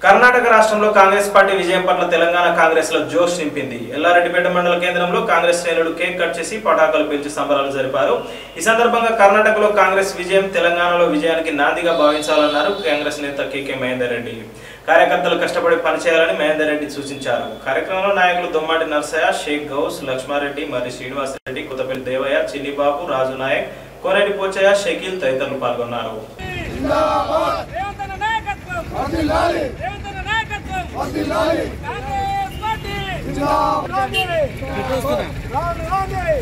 కర్ణాటక రాష్ట్రంలో కాంగ్రెస్ పార్టీ విజయం పట్ల తెలంగాణ కాంగ్రెస్ లో జోష్ నింపింది ఎల్లారెడ్డిపేట మండల కేంద్రంలో కాంగ్రెస్ శ్రేణులు కేక్ కట్ చేసి పటాకులు పేల్చి సంబరాలు జరిపారు ఈ సందర్భంగా కర్ణాటకలో కాంగ్రెస్ విజయం తెలంగాణలో విజయానికి నాందిగా భావించాలన్నారు కాంగ్రెస్ నేత కేకే మహేందర్ రెడ్డి కార్యకర్తలు కష్టపడి పనిచేయాలని మహేందర్ రెడ్డి సూచించారు కార్యక్రమంలో నాయకులు దొమ్మాటి నర్సయ్య షేక్ గౌస్ లక్ష్మారెడ్డి మరి శ్రీనివాసరెడ్డి కొత్తపల్లి దేవయ్య చిన్నిబాబు రాజు నాయక్ కోనేటి పోచయ్య షకీల్ తదితరులు పాల్గొన్నారు రేవంతన నాయకత్వం రేవంతన నాయకత్వం కాంగ్రెస్ పార్టీ రాండి రాండి రాండి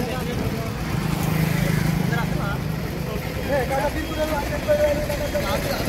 ¡Vamos!